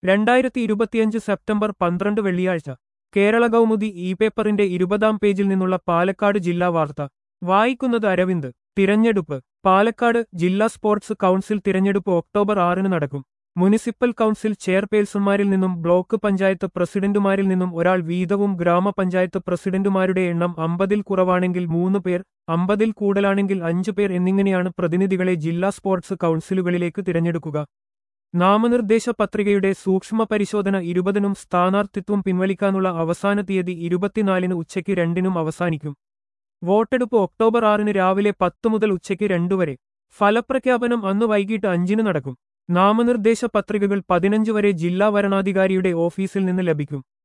രണ്ടായിരത്തി ഇരുപത്തിയഞ്ച് സെപ്റ്റംബർ പന്ത്രണ്ട് വെള്ളിയാഴ്ച കേരള കൗമുദി ഇ പേപ്പറിന്റെ ഇരുപതാം പേജിൽ നിന്നുള്ള പാലക്കാട് ജില്ലാ വാർത്ത വായിക്കുന്നത് അരവിന്ദ് തിരഞ്ഞെടുപ്പ് പാലക്കാട് ജില്ലാ സ്പോർട്സ് കൗൺസിൽ തിരഞ്ഞെടുപ്പ് ഒക്ടോബർ ആറിന് നടക്കും മുനിസിപ്പൽ കൗൺസിൽ ചെയർപേഴ്സൺമാരിൽ നിന്നും ബ്ലോക്ക് പഞ്ചായത്ത് പ്രസിഡന്റുമാരിൽ നിന്നും ഒരാൾ വീതവും ഗ്രാമപഞ്ചായത്ത് പ്രസിഡന്റുമാരുടെ എണ്ണം അമ്പതിൽ കുറവാണെങ്കിൽ മൂന്ന് പേർ അമ്പതിൽ കൂടുതലാണെങ്കിൽ അഞ്ചു പേർ എന്നിങ്ങനെയാണ് പ്രതിനിധികളെ ജില്ലാ സ്പോർട്സ് കൗൺസിലുകളിലേക്ക് തിരഞ്ഞെടുക്കുക നാമനിർദ്ദേശ പത്രികയുടെ സൂക്ഷ്മ പരിശോധന ഇരുപതിനും സ്ഥാനാർത്ഥിത്വം പിൻവലിക്കാനുള്ള അവസാന തീയതി ഇരുപത്തിനാലിന് ഉച്ചയ്ക്ക് രണ്ടിനും അവസാനിക്കും വോട്ടെടുപ്പ് ഒക്ടോബർ ആറിന് രാവിലെ പത്ത് മുതൽ ഉച്ചയ്ക്ക് രണ്ടു വരെ ഫലപ്രഖ്യാപനം അന്ന് വൈകിട്ട് അഞ്ചിന് നടക്കും നാമനിർദ്ദേശ പത്രികകൾ പതിനഞ്ച് വരെ ജില്ലാ വരണാധികാരിയുടെ ഓഫീസിൽ നിന്ന് ലഭിക്കും